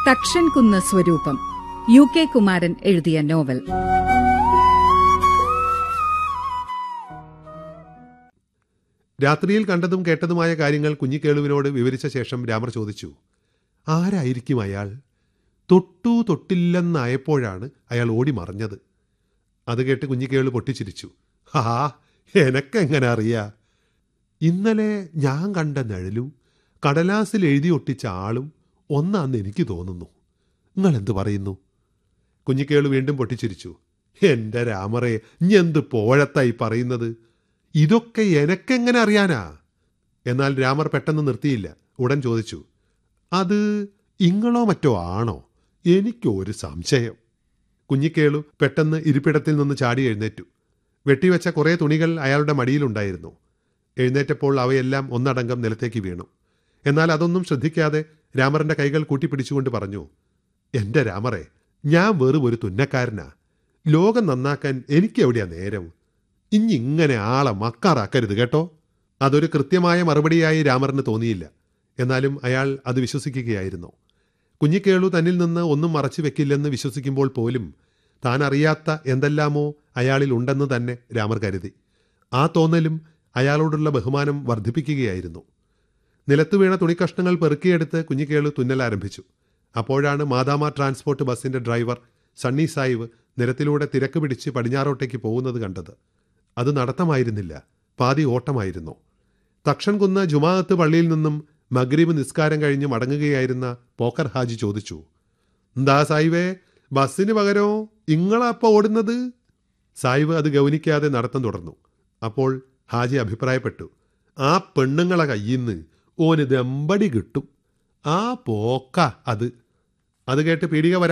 തക്ഷൻ കുന്ന് സ്വരൂപം U K Kumaran എഴുതിയ നോവൽ രാത്രിയിൽ കണ്ടതും കേട്ടതുമായ കാര്യങ്ങൾ കുഞ്ഞിക്കേളുവിനോട് വിവരിച്ച ശേഷം രാമർ ചോദിച്ചു ആരായിരിക്കും അയാൾ തൊട്ടു തൊട്ടില്ലെന്നായപ്പോഴാണ് അയാൾ ഓടി മറഞ്ഞത് അത് കേട്ട് കുഞ്ഞിക്കേളു പൊട്ടിച്ചിരിച്ചു ഹാ എനക്കെങ്ങനെ അറിയാ ഇന്നലെ ഞാൻ കണ്ട നിഴലും കടലാസിൽ എഴുതി ഒട്ടിച്ച ആളും ഒന്നാന്ന് എനിക്ക് തോന്നുന്നു നിങ്ങൾ എന്ത് പറയുന്നു കുഞ്ഞിക്കേളു വീണ്ടും പൊട്ടിച്ചിരിച്ചു എന്റെ രാമറെ എന്ത് പോഴത്തായി പറയുന്നത് ഇതൊക്കെ എനക്കെങ്ങനെ അറിയാനാ എന്നാൽ രാമർ പെട്ടെന്ന് നിർത്തിയില്ല ഉടൻ ചോദിച്ചു അത് ഇങ്ങളോ മറ്റോ ആണോ എനിക്കൊരു സംശയം കുഞ്ഞിക്കേളു പെട്ടെന്ന് ഇരിപ്പിടത്തിൽ നിന്ന് ചാടി എഴുന്നേറ്റു വെട്ടിവെച്ച കുറേ തുണികൾ അയാളുടെ മടിയിലുണ്ടായിരുന്നു എഴുന്നേറ്റപ്പോൾ അവയെല്ലാം ഒന്നടങ്കം നിലത്തേക്ക് വീണു എന്നാൽ അതൊന്നും ശ്രദ്ധിക്കാതെ രാമറിന്റെ കൈകൾ കൂട്ടിപ്പിടിച്ചുകൊണ്ട് പറഞ്ഞു എന്റെ രാമറെ ഞാൻ വെറും ഒരു തുന്നക്കാരനാ ലോകം നന്നാക്കാൻ എനിക്ക് എവിടെയാ നേരം ഇഞ്ഞിങ്ങനെ ആളെ മക്കാറാക്കരുത് കേട്ടോ അതൊരു കൃത്യമായ മറുപടിയായി രാമറിന് തോന്നിയില്ല എന്നാലും അയാൾ അത് വിശ്വസിക്കുകയായിരുന്നു കുഞ്ഞിക്കേളു തന്നിൽ നിന്ന് ഒന്നും മറച്ചു വെക്കില്ലെന്ന് വിശ്വസിക്കുമ്പോൾ പോലും താൻ അറിയാത്ത എന്തെല്ലാമോ അയാളിൽ ഉണ്ടെന്ന് തന്നെ രാമർ കരുതി ആ തോന്നലും അയാളോടുള്ള ബഹുമാനം വർദ്ധിപ്പിക്കുകയായിരുന്നു നിലത്തു വീണ തുണിക്കഷ്ണങ്ങൾ പെറുക്കിയെടുത്ത് കുഞ്ഞിക്കേളു തുന്നൽ ആരംഭിച്ചു അപ്പോഴാണ് മാതാമ ട്രാൻസ്പോർട്ട് ബസിന്റെ ഡ്രൈവർ സണ്ണി സായിവ് നിരത്തിലൂടെ തിരക്ക് പിടിച്ച് പടിഞ്ഞാറോട്ടേക്ക് പോകുന്നത് കണ്ടത് അത് നടത്തമായിരുന്നില്ല പാതി ഓട്ടമായിരുന്നു തക്ഷൻ കുന്ന് ജുമാഅത്ത് പള്ളിയിൽ നിന്നും മഗ്രീബ് നിസ്കാരം കഴിഞ്ഞ് മടങ്ങുകയായിരുന്ന പോക്കർ ഹാജി ചോദിച്ചു എന്താ സായിവേ ബസ്സിന് പകരോ ഇങ്ങളാ അപ്പ ഓടുന്നത് സായിവ് അത് ഗൗനിക്കാതെ നടത്തം തുടർന്നു അപ്പോൾ ഹാജി അഭിപ്രായപ്പെട്ടു ആ പെണ്ണുങ്ങളെ കയ്യിന്ന് ഓന് ദമ്പടി കിട്ടും ആ പോക്ക അത് അത് കേട്ട് പീടിക വരാൻ